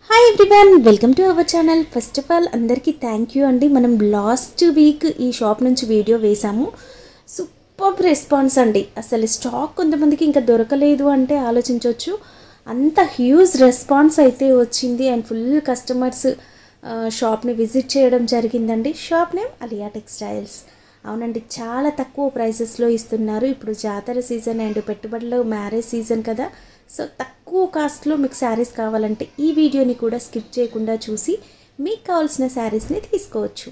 Hi everyone welcome to our channel first of all అందరికీ thank you అండి మనం last week ఈ shop నుంచి వీడియో వేసాము సూపర్ రెస్పాన్స్ అండి అసలు స్టాక్ కొంతమందికి ఇంకా దొరకలేదు అంటే ఆలోచించవచ్చు అంత హ్యూజ్ రెస్పాన్స్ అయితే వచ్చింది అండ్ ఫుల్ కస్టమర్స్ షాప్ని విజిట్ చేయడం జరిగిందండి షాప్ నేమ్ అలియా టెక్స్టైల్స్ అవునండి చాలా తక్కువ ప్రైసెస్లో ఇస్తున్నారు ఇప్పుడు జాతర సీజన్ అండ్ పెట్టుబడులు మ్యారేజ్ సీజన్ కదా సో తక్కువ కాస్ట్లో మీకు శారీస్ కావాలంటే ఈ వీడియోని కూడా స్కిప్ చేయకుండా చూసి మీకు కావాల్సిన శారీస్ని తీసుకోవచ్చు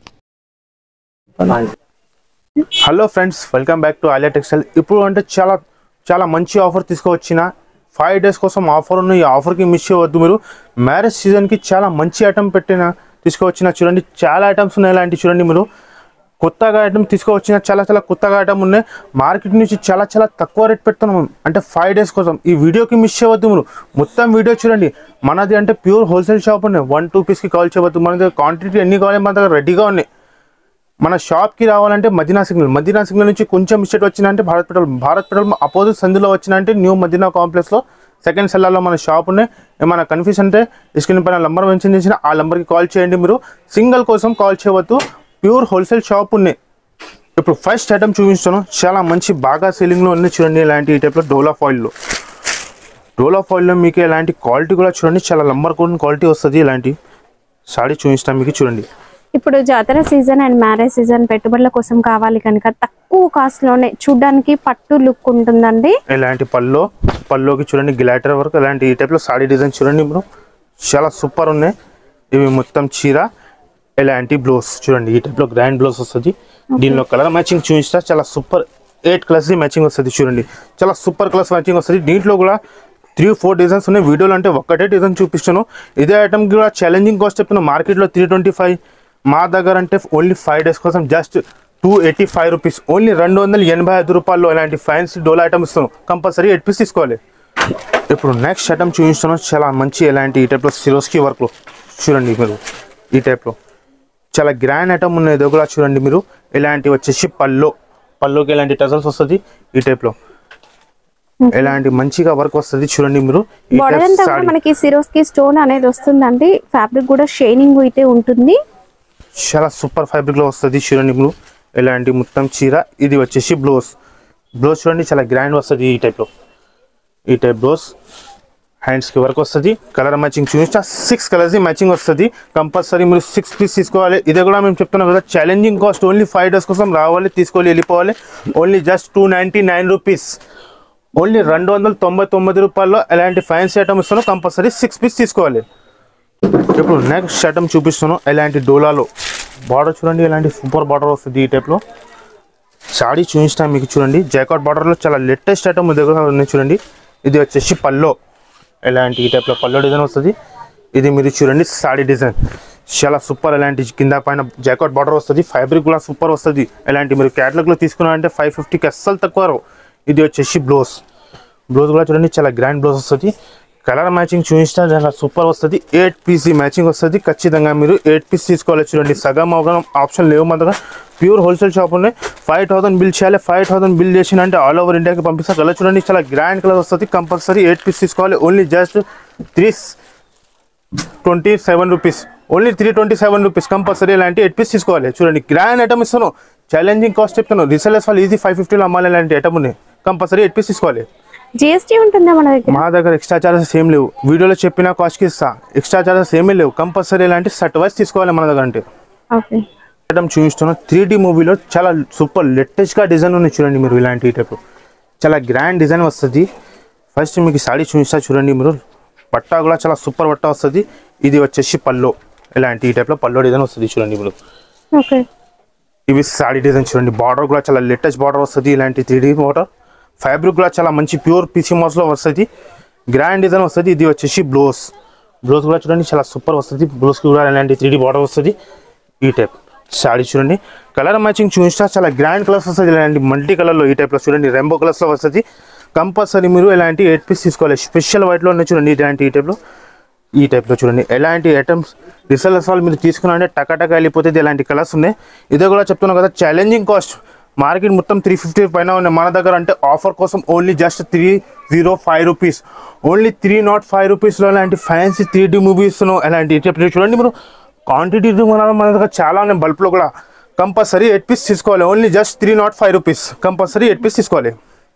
hello friends welcome back to Aliya textile ఇప్పుడు అంటే చాలా చాలా మంచి ఆఫర్ తీసుకువచ్చిన ఫైవ్ డేస్ కోసం ఆఫర్ ఉన్న ఈ ఆఫర్కి మిస్ చేయవద్దు మీరు మ్యారేజ్ సీజన్కి చాలా మంచి ఐటమ్ పెట్టిన తీసుకువచ్చిన చూడండి చాలా ఐటమ్స్ ఉన్నాయి ఇలాంటి చూడండి మీరు కొత్తగా ఐటమ్ తీసుకువచ్చిన చాలా చాలా కొత్తగా ఐటమ్ ఉన్నాయి మార్కెట్ నుంచి చాలా చాలా తక్కువ రేట్ పెడుతున్నాం అంటే ఫైవ్ డేస్ కోసం ఈ వీడియోకి మిస్ చేయవద్దు మీరు మొత్తం వీడియో చూడండి మనది అంటే ప్యూర్ హోల్సేల్ షాప్ ఉన్నాయి వన్ టూ పీస్కి కాల్ చేయవద్దు మన దగ్గర క్వాంటిటీ ఎన్ని కావాలి మన దగ్గర రెడీగా ఉన్నాయి మన షాప్కి రావాలంటే మదీనా సిగ్నల్ మదీనా సిగ్నల్ నుంచి కొంచెం మిస్టేక్ వచ్చిందంటే Bharat petrol Bharat petrol opposite సందులో వచ్చినంటే న్యూ మదీనా కాంప్లెక్స్లో సెకండ్ సెల్లార్లో మన షాప్ ఉన్నాయి ఏమైనా కన్ఫ్యూజ్ అంటే స్క్రీన్ పైన నంబర్ మెన్షన్ చేసిన ఆ నెంబర్కి కాల్ చేయండి మీరు సింగిల్ కోసం కాల్ చేయవద్దు ప్యూర్ హోల్సేల్ షాప్ ఉన్నాయి ఇప్పుడు ఫస్ట్ ఐటమ్ చూపిస్తాను చాలా మంచి బాగా సెల్లింగ్లో ఉన్నాయి చూడండి ఇలాంటి ఈ టైప్లో డోలా ఫాయిల్లో డోలా ఫాయిల్లో మీకు ఇలాంటి క్వాలిటీ కూడా చూడండి చాలా నంబర్ కూడా క్వాలిటీ వస్తుంది ఇలాంటి సాడీ చూపిస్తాను మీకు చూడండి ఇప్పుడు జాతర సీజన్ అండ్ మ్యారేజ్ సీజన్ పెట్టుబడుల కోసం కావాలి కనుక తక్కువ కాస్ట్ లోనే చూడడానికి పట్టు లుక్ ఉంటుందండి ఇలాంటి పల్లో పల్లోకి చూడండి గ్లాటర్ వర్క్ ఇలాంటి ఈ టైప్లో సాడీ డిజైన్ చూడండి ఇప్పుడు చాలా సూపర్ ఉన్నాయి ఇవి మొత్తం చీర ఇలాంటి బ్లౌజ్ చూడండి ఈ టైప్లో గ్రాండ్ బ్లౌజ్ వస్తుంది దీనిలో కలర్ మ్యాచింగ్ చూపిస్తా చాలా సూపర్ ఎయిట్ కలర్స్ మ్యాచింగ్ వస్తుంది చూడండి చాలా సూపర్ కలర్స్ మ్యాచింగ్ వస్తుంది దీంట్లో కూడా త్రీ ఫోర్ డిజైన్స్ ఉన్నాయి వీడియోలో అంటే ఒక్కటే డిజైన్ చూపిస్తాను ఇదే ఐటమ్ కూడా ఛాలెంజింగ్ కాస్ట్ చెప్పిన మార్కెట్లో త్రీ ట్వంటీ ఫైవ్ మా దగ్గర అంటే ఓన్లీ ఫైవ్ డేస్ కోసం just two eighty five rupees only రెండు వందల ఎనభై ఐదు రూపాయల్లో ఇలాంటి ఫ్యాన్సీ డోలా ఐటమ్ ఇస్తాను కంపల్సరీ ఎయిట్ పీస్ తీసుకోవాలి ఇప్పుడు నెక్స్ట్ ఐటమ్ చూపిస్తున్నాను చాలా మంచి ఇలాంటి ఈ టైప్లో సిరోస్కి వర్క్లో చూడండి మీరు ఈ టైప్లో చాలా గ్రాండ్ ఐటమ్ ఉన్నాయి ఇది కూడా చూడండి మీరు ఇలాంటి వచ్చేసి పల్లో పల్లోకి ఇలాంటి టజల్స్ వస్తుంది ఈ టైప్లో ఇలాంటి మంచిగా వర్క్ వస్తుంది చూడండి మీరు ఈ బార్డర్ type అంతా కూడా సారీ. మనకి సిరోస్ కి స్టోన్ అనేది వస్తుందండి ఫ్యాబ్రిక్ కూడా షైనింగ్ అయితే ఉంటుంది చాలా సూపర్ ఫ్యాబ్రిక్ లో వస్తుంది చూడండి మీరు ఇలాంటి మొత్తం చీర ఇది వచ్చేసి బ్లౌజ్ బ్లౌజ్ చూడండి చాలా గ్రాండ్ వస్తుంది ఈ టైప్ లో ఈ టైప్ బ్లౌజ్ హ్యాండ్స్ కి వర్క్ వస్తుంది కలర్ మ్యాచింగ్ చూపిస్తా సిక్స్ కలర్స్ మ్యాచింగ్ వస్తుంది కంపల్సరీ మీరు సిక్స్ పీస్ తీసుకోవాలి ఇదే కూడా మేము చెప్తున్నాం కదా challenging cost only five days కోసం రావాలి తీసుకోవాలి వెళ్ళిపోవాలి only just two ninety nine rupees only రెండు వందల తొంభై తొమ్మిది రూపాయల్లో ఎలాంటి ఫ్యాన్సీ ఐటమ్ ఇస్తాను కంపల్సరీ సిక్స్ పీస్ తీసుకోవాలి ఇప్పుడు నెక్స్ట్ ఐటమ్ చూపిస్తాను ఇలాంటి డోలాలో బార్డర్ చూడండి ఇలాంటి సూపర్ బార్డర్ వస్తుంది ఈ టైప్లో సాడీ చూపిస్తాను మీకు చూడండి జాకాట్ బార్డర్లో చాలా లేటెస్ట్ ఐటమ్ దగ్గర ఉన్నాయి చూడండి ఇది వచ్చేసి పల్లో ఇలాంటి ఈ టైప్లో పల్లో డిజైన్ వస్తుంది ఇది మీరు చూడండి సాడీ డిజైన్ చాలా సూపర్ ఇలాంటి కింద పైన జాకాట్ బార్డర్ వస్తుంది ఫ్యాబ్రిక్ కూడా సూపర్ వస్తుంది ఇలాంటి మీరు క్యాటలాగ్లో తీసుకున్నారంటే ఫైవ్ ఫిఫ్టీకి అస్సలు తక్కువ రావు. ఇది వచ్చేసి బ్లౌజ్ బ్లౌజ్ కూడా చూడండి చాలా గ్రాండ్ బ్లౌజ్ వస్తుంది కలర్ మ్యాచింగ్ చూపిస్తా చాలా సూపర్ వస్తుంది ఎయిట్ పీస్ మ్యాచింగ్ వస్తుంది ఖచ్చితంగా మీరు ఎయిట్ పీస్ తీసుకోవాలి చూడండి సగం అవగం ఆప్షన్ లేవు మన దగ్గర ప్యూర్ హోల్సేల్ షాప్ ఉన్నాయి ఫైవ్ థౌసండ్ బిల్ చేయాలి ఫైవ్ థౌసండ్ బిల్ చేసిన అంటే ఆల్ ఓవర్ ఇండియాకి పంపిస్తా కలర్ చూడండి చాలా గ్రాండ్ కలర్ వస్తుంది కంపల్సరీ ఎయిట్ పీస్ తీసుకోవాలి only just three twenty seven rupees only three twenty seven rupees compulsory ఇలాంటి ఎయిట్ పీస్ తీసుకోవాలి చూడండి గ్రాండ్ ఐటమ్ ఇస్తాను ఛాలెంజింగ్ కాస్ట్ చెప్తాను రీసెలర్స్ వాళ్ళు ఈజీ ఫైవ్ ఫిఫ్టీలో అమ్మాలి ఇలాంటి ఐటమ్ ఉన్నాయి కంపల్సరీ ఎయిట్ పీస్ తీసుకోవాలి జిఎస్టీ ఉంటుందా మన దగ్గర మా దగ్గర ఎక్స్ట్రా చార్జెస్ ఏం లేవు వీడియోలో చెప్పిన కాస్ట్కి ఇస్తా ఎక్స్ట్రా చార్జెస్ ఏమీ లేవు కంపల్సరీ ఇలాంటి సెట్ వైస్ తీసుకోవాలి మన దగ్గర అంటే ఓకే ఐటమ్ చూపిస్తున్నా త్రీ డీ మూవీలో చాలా సూపర్ లేటెస్ట్గా డిజైన్ ఉన్నాయి చూడండి మీరు ఇలాంటి టైప్ చాలా గ్రాండ్ డిజైన్ వస్తుంది ఫస్ట్ మీకు సాడీ చూపిస్తా చూడండి మీరు పట్టా కూడా చాలా సూపర్ పట్టా వస్తుంది ఇది వచ్చేసి పల్లో ఇలాంటి ఈ టైప్లో పల్లో డిజైన్ వస్తుంది చూడండి మీరు ఓకే ఇవి సాడీ డిజైన్ చూడండి బార్డర్ కూడా చాలా లేటెస్ట్ బార్డర్ వస్తుంది ఇలాంటి త్రీ డీ బార్డర్ ఫ్యాబ్రిక్ కూడా చాలా మంచి ప్యూర్ పీసీ లో వస్తుంది గ్రాండ్ డిజైన్ వస్తుంది ఇది వచ్చేసి బ్లౌజ్ బ్లౌజ్ కూడా చూడండి చాలా సూపర్ వస్తుంది బ్లౌజ్కి కూడా ఇలాంటి త్రీ డీ బార్డర్ వస్తుంది ఈ టైప్ సాడీ చూడండి కలర్ మ్యాచింగ్ చూసినా చాలా గ్రాండ్ కలర్స్ వస్తుంది ఇలాంటి మల్టీ కలర్లో ఈ టైప్లో చూడండి రెంబో కలర్స్లో వస్తుంది కంపల్సరీ మీరు ఇలాంటి ఎయిట్ పీస్ తీసుకోవాలి స్పెషల్ వైట్లో ఉన్నాయి చూడండి ఇలాంటి ఈ టైప్లో ఈ టైప్లో చూడండి ఎలాంటి ఐటమ్స్ రిసెలర్స్ వాళ్ళు మీరు తీసుకున్నారంటే టకాటక వెళ్ళిపోతుంది ఇలాంటి కలర్స్ ఉన్నాయి ఇదే కూడా చెప్తున్నాను కదా ఛాలెంజింగ్ కాస్ట్ మార్కెట్ మొత్తం త్రీ ఫిఫ్టీ పైన ఉన్నాయి మన దగ్గర అంటే ఆఫర్ కోసం only just three zero five rupees only three naught five రూపీస్లో ఇలాంటి ఫ్యాన్సీ త్రీ డీ మూవీస్ ఎలాంటి చెప్పి చూడండి మీరు క్వాంటిటీ మన మన దగ్గర చాలా ఉన్నాయి బల్బ్లో కూడా కంపల్సరీ ఎయిట్ పీస్ తీసుకోవాలి only just three naught five rupees compulsory eight piece తీసుకోవాలి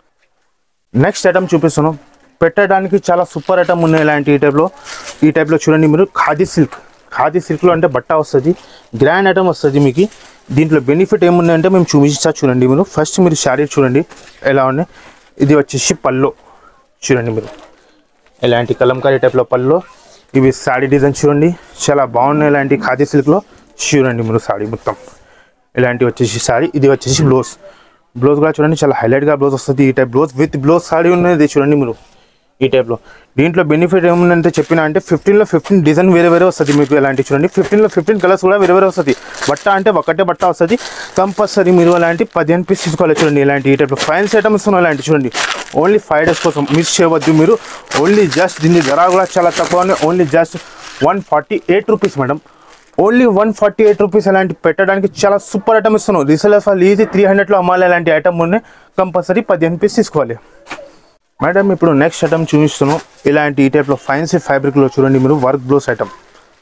నెక్స్ట్ ఐటమ్ చూపిస్తున్నాం పెట్టడానికి చాలా సూపర్ ఐటమ్ ఉన్నాయి ఇలాంటి ఈ టైప్లో ఈ టైప్లో చూడండి మీరు ఖాదీ సిల్క్ ఖాదీ సిల్క్లో అంటే బట్ట వస్తుంది గ్రాండ్ ఐటమ్ వస్తుంది మీకు దీంట్లో బెనిఫిట్ ఏమున్నాయంటే మేము చూపించా చూడండి మీరు ఫస్ట్ మీరు శారీ చూడండి ఎలా ఉన్నాయి ఇది వచ్చేసి పల్లో చూడండి మీరు ఇలాంటి కలంకారీ టైప్లో పల్లో ఇవి శారీ డిజైన్ చూడండి చాలా బాగున్నాయి ఇలాంటి ఖాదీ సిల్క్లో చూడండి మీరు శారీ మొత్తం ఇలాంటి వచ్చేసి శారీ ఇది వచ్చేసి బ్లౌజ్ బ్లౌజ్ కూడా చూడండి చాలా హైలైట్గా బ్లౌజ్ వస్తుంది ఈ type blouse with blouse sari ఉన్నది చూడండి మీరు ఈ టైప్లో దీంట్లో బెనిఫిట్ ఏముందంటే చెప్పిన అంటే ఫిఫ్టీన్లో ఫిఫ్టీన్ డిజైన్ వేరే వేరే వస్తుంది మీకు ఎలాంటి చూడండి ఫిఫ్టీన్లో ఫిఫ్టీన్ కలర్స్ కూడా వేరే వేరే వస్తుంది బట్ట అంటే ఒకటే బట్ట వస్తుంది కంపల్సరీ మీరు అలాంటి పదిహేను పీస్ తీసుకోవాలి చూడండి ఇలాంటి ఈ టైప్లో ఫైన్స్ ఐటమ్స్ ఉన్నాయి ఇలాంటి చూడండి ఓన్లీ ఫైవ్ డేస్ కోసం మిస్ చేయవద్దు మీరు ఓన్లీ జస్ట్ దీని ధర కూడా చాలా తక్కువ only just one forty eight rupees madam only one forty eight rupees అలాంటి పెట్టడానికి చాలా సూపర్ ఐటమ్ ఇస్తున్నాం రీసెలర్స్ వాళ్ళు ఈజీ త్రీ హండ్రెడ్లో అమ్మాలి అలాంటి ఐటమ్ ఉన్నాయి కంపల్సరీ పదిహేను పీస్ తీసుకోవాలి మేడం ఇప్పుడు నెక్స్ట్ ఐటమ్ చూపిస్తున్నాం ఇలాంటి ఈ టైప్లో ఫైన్సీ ఫ్యాబ్రిక్లో చూడండి మీరు వర్క్ బ్లౌస్ ఐటమ్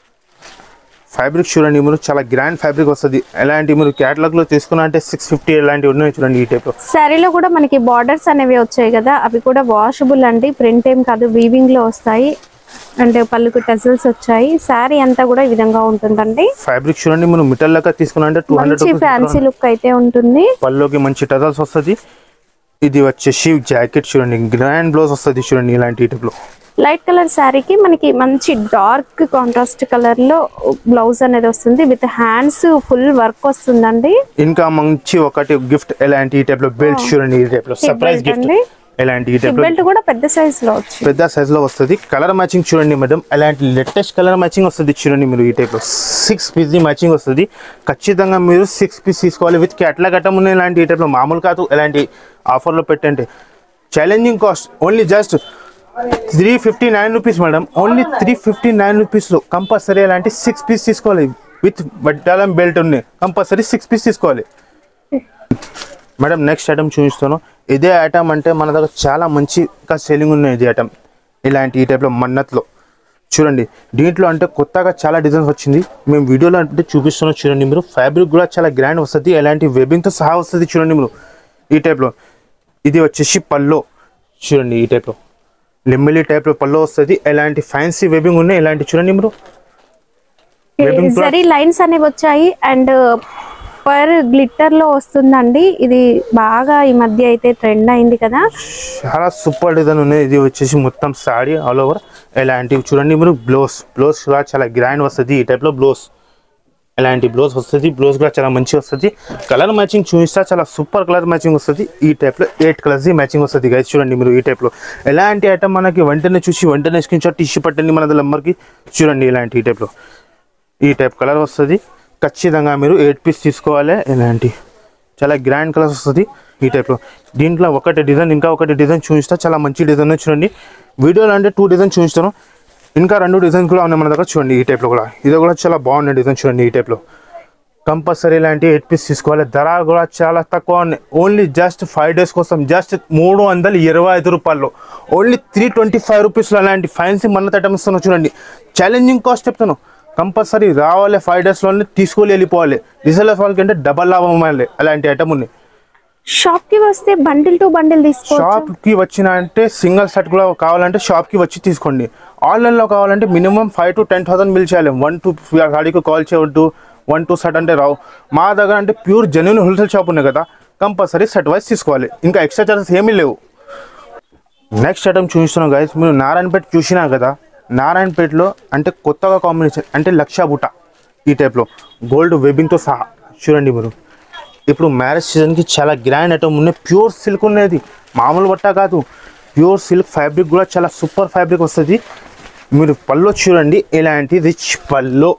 ఫ్యాబ్రిక్ చూడండి మీరు చాలా గ్రాండ్ ఫ్యాబ్రిక్ వస్తుంది ఎలాంటి మీరు క్యాటలాగ్లో తీసుకున్నా అంటే సిక్స్ ఫిఫ్టీ ఇలాంటివి ఉన్నాయి చూడండి ఈ టైప్లో శారీలో కూడా మనకి బార్డర్స్ అనేవి వచ్చాయి కదా అవి కూడా వాషబుల్ అండి ప్రింట్ ఏం కాదు వీవింగ్ లో వస్తాయి అంటే పళ్ళుకు టెజల్స్ వచ్చాయి శారీ అంతా కూడా ఈ విధంగా ఉంటుందండి ఫ్యాబ్రిక్ చూడండి మీరు మిటల్ లెక్క తీసుకున్నా అంటే టూ హండ్రెడ్ మంచి ఫ్యాన్సీ లుక్ అయితే ఉంటుంది పళ్ళలోకి మంచి టజల్స్ వస్తుంది ఇది వచ్చేసి జాకెట్ చూడండి గ్రాండ్ బ్లౌజ్ వస్తుంది చూడండి ఇలాంటి టైప్లో లైట్ కలర్ శారీకి మనకి మంచి డార్క్ కాంట్రాస్ట్ కలర్ లో బ్లౌజ్ అనేది వస్తుంది విత్ హ్యాండ్స్ ఫుల్ వర్క్ వస్తుందండి ఇంకా మంచి ఒకటి గిఫ్ట్ ఎలాంటి ఈ టైప్ లో బెల్ట్ చూడండి ఈ టైప్ లో సర్ప్రైజ్ belt గిఫ్ట్ అండి. ఎలాంటి ఈ టైప్ లో బెల్ట్ కూడా పెద్ద సైజ్ లో వచ్చింది పెద్ద సైజ్ లో వస్తుంది కలర్ మ్యాచింగ్ చూడండి మేడం ఎలాంటి లేటెస్ట్ కలర్ మ్యాచింగ్ వస్తుంది చూడండి మీరు ఈ టైప్ లో సిక్స్ పీస్ మ్యాచింగ్ వస్తుంది ఖచ్చితంగా మీరు సిక్స్ పీస్ తీసుకోవాలి విత్ క్యాట్లాగ్ ఐటమ్ ఉన్నాయి ఇలాంటి ఈ టైప్ లో మామూలు కాదు ఎలాంటి ఆఫర్ లో పెట్టండి challenging cost only just three fifty nine rupees madam only three fifty nine రూపీస్లో కంపల్సరీ అలాంటి సిక్స్ పీస్ తీసుకోవాలి విత్ బట్టాలం బెల్ట్ ఉన్నాయి కంపల్సరీ సిక్స్ పీస్ తీసుకోవాలి మేడం నెక్స్ట్ ఐటమ్ చూపిస్తాను ఇదే ఐటమ్ అంటే మన దగ్గర చాలా మంచిగా సెల్లింగ్ ఉన్నాయి ఇది ఐటమ్ ఇలాంటి ఈ టైప్లో మన్నత్లో చూడండి దీంట్లో అంటే కొత్తగా చాలా డిజైన్స్ వచ్చింది మేము వీడియోలో అంటే చూపిస్తున్నాం చూడండి మీరు ఫ్యాబ్రిక్ కూడా చాలా గ్రాండ్ వస్తుంది ఎలాంటి వెబ్బింగ్తో సహా వస్తుంది చూడండి మీరు ఈ టైప్లో ఇది వచ్చేసి పల్లో చూడండి ఈ టైప్లో లిమ్మిలి టైప్లో పల్లో వస్తుంది ఎలాంటి ఫ్యాన్సీ వెబ్బింగ్ ఉన్నాయి ఇలాంటి చూడండి మీరు Webbing కూడా- జరీ లైన్స్ అనేవి వచ్చాయి అండ్ పర్ గ్లిట్టర్ లో వస్తుందండి ఇది బాగా ఈ మధ్య అయితే ట్రెండ్ అయింది కదా చాలా సూపర్ డిజైన్ ఉన్నాయి ఇది వచ్చేసి మొత్తం సాడీ ఆల్ ఓవర్ ఇలాంటివి చూడండి మీరు బ్లౌజ్ బ్లౌజ్ కూడా చాలా గ్రాండ్ వస్తుంది ఈ టైప్లో బ్లౌజ్ ఇలాంటి బ్లౌజ్ వస్తుంది బ్లౌజ్ కూడా చాలా మంచి వస్తుంది కలర్ మ్యాచింగ్ చూపిస్తా చాలా సూపర్ కలర్ మ్యాచింగ్ వస్తుంది ఈ టైప్లో ఎయిట్ కలర్స్ మ్యాచింగ్ వస్తుంది గైస్ చూడండి మీరు ఈ టైప్లో ఎలాంటి ఐటమ్ మనకి వెంటనే చూసి వెంటనే స్క్రీన్ షాట్ టిష్యూ పట్టండి మన నెంబర్కి చూడండి ఇలాంటి ఈ టైప్లో ఈ టైప్ కలర్ వస్తుంది ఖచ్చితంగా మీరు ఎయిట్ పీస్ తీసుకోవాలి ఇలాంటి చాలా గ్రాండ్ కలర్స్ వస్తుంది ఈ టైప్లో దీంట్లో ఒకటి డిజైన్ ఇంకా ఒకటి డిజైన్ చూపిస్తా చాలా మంచి డిజైన్ చూడండి వీడియోలో అంటే టూ డిజైన్ చూపిస్తాను ఇంకా రెండు డిజైన్ కూడా ఉన్నాయి మన దగ్గర చూడండి ఈ టైప్లో కూడా ఇది కూడా చాలా బాగున్నాయి డిజైన్ చూడండి ఈ టైప్లో కంపల్సరీ ఇలాంటి ఎయిట్ పీస్ తీసుకోవాలి ధర కూడా చాలా తక్కువ ఉన్నాయి ఓన్లీ జస్ట్ ఫైవ్ డేస్ కోసం జస్ట్ మూడు వందల ఇరవై ఐదు రూపాయలు ఓన్లీ త్రీ ట్వంటీ ఫైవ్ రూపీస్లో అలాంటి ఫ్యాన్సీ మన్నత ఐటమ్ ఇస్తున్నాను చూడండి ఛాలెంజింగ్ కాస్ట్ చెప్తాను కంపల్సరీ రావాలి ఫైవ్ డేస్లోనే తీసుకొని వెళ్ళిపోవాలి రీసెలర్స్ వాళ్ళకి అంటే డబల్ లాభం ఇవ్వాలి అలాంటి ఐటమ్ ఉన్నాయి షాప్ కి వస్తే బండిల్ టు బండిల్ తీసుకోవచ్చు షాప్ కి వచ్చిన అంటే సింగిల్ సెట్ కూడా కావాలంటే షాప్ కి వచ్చి తీసుకోండి ఆన్లైన్ లో కావాలంటే minimum five to ten thousand bill చేయాలి వన్ టూ గాడికి కాల్ చేయవద్దు వన్ టూ సెట్ అంటే రావు మా దగ్గర అంటే ప్యూర్ జెన్యున్ హోల్సేల్ షాప్ ఉన్నాయి కదా కంపల్సరీ సెట్ వైజ్ తీసుకోవాలి ఇంకా ఎక్స్ట్రా చార్జెస్ ఏమీ లేవు నెక్స్ట్ ఐటమ్ చూపిస్తున్నాం గైస్ మీరు నారాయణపేట చూసినా కదా నారాయణపేటలో అంటే కొత్తగా కాంబినేషన్ అంటే లక్ష బుట్ట ఈ టైప్లో గోల్డ్ వెబ్బింగ్తో సహా చూడండి మీరు ఇప్పుడు మ్యారేజ్ సీజన్కి చాలా గ్రాండ్ ఐటమ్ ఉన్నాయి ప్యూర్ సిల్క్ ఉన్నది మామూలు బట్ట కాదు ప్యూర్ సిల్క్ ఫ్యాబ్రిక్ కూడా చాలా సూపర్ ఫ్యాబ్రిక్ వస్తుంది మీరు పల్లో చూడండి ఇలాంటి రిచ్ పల్లో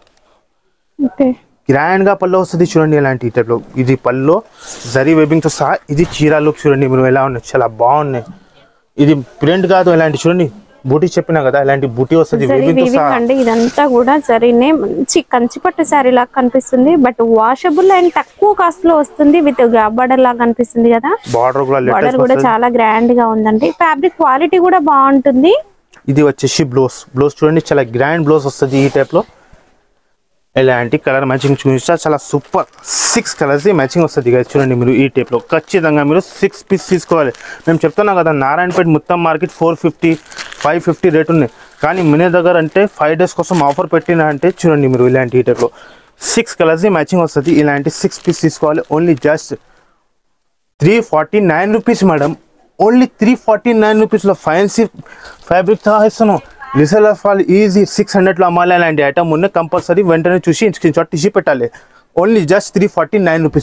ఓకే గ్రాండ్గా పల్లో వస్తుంది చూడండి ఇలాంటి టైప్లో ఇది పల్లో జరీ వెబ్బింగ్తో సహా ఇది చీర లుక్ చూడండి మీరు ఎలా ఉన్నాయి చాలా బాగున్నాయి ఇది ప్రింట్ కాదు ఇలాంటి చూడండి బూటీ చెప్పినా కదా ఇలాంటి బూటీ వస్తుంది జరీ weaving తో వీవింగ్ సహా అండి ఇదంతా కూడా జరీనే మంచి కంచిపట్టు శారీ లాగా కనిపిస్తుంది బట్ వాషబుల్ అండ్ తక్కువ కాస్ట్ లో వస్తుంది విత్ గ్యాప్ బార్డర్ లాగా కనిపిస్తుంది కదా బార్డర్ కూడా బార్డర్ లేటెస్ట్ కూడా చాలా గ్రాండ్ గా ఉందండి ఫ్యాబ్రిక్ క్వాలిటీ కూడా బాగుంటుంది ఇది వచ్చేసి బ్లౌజ్ బ్లౌజ్ చూడండి చాలా గ్రాండ్ బ్లౌజ్ వస్తుంది ఈ టైప్ లో ఇలాంటి కలర్ మ్యాచింగ్ చూపిస్తా చాలా సూపర్ సిక్స్ కలర్స్ మ్యాచింగ్ వస్తుంది guys చూడండి మీరు ఈ టైప్ లో ఖచ్చితంగా మీరు సిక్స్ పీస్ తీసుకోవాలి మేము చెప్తున్నాం కదా నారాయణపేట మొత్తం market four fifty five fifty rate ఉన్నాయి కానీ మన దగ్గర అంటే ఫైవ్ డేస్ కోసం ఆఫర్ పెట్టిన అంటే చూడండి మీరు ఇలాంటి ఈ టైప్ లో సిక్స్ కలర్స్ మ్యాచింగ్ వస్తుంది ఇలాంటి సిక్స్ పీస్ తీసుకోవాలి only just three forty nine rupees madam only three forty nine రూపీస్లో ఫ్యాన్సీ ఫ్యాబ్రిక్ సహా ఇస్తున్నాం resell of all easy six హండ్రెడ్లో అమ్మాలి అలాంటి ఐటమ్ ఉన్న కంపల్సరీ వెంటనే చూసి స్క్రీన్ షాట్ తీసి పెట్టాలి only just three forty nine rupees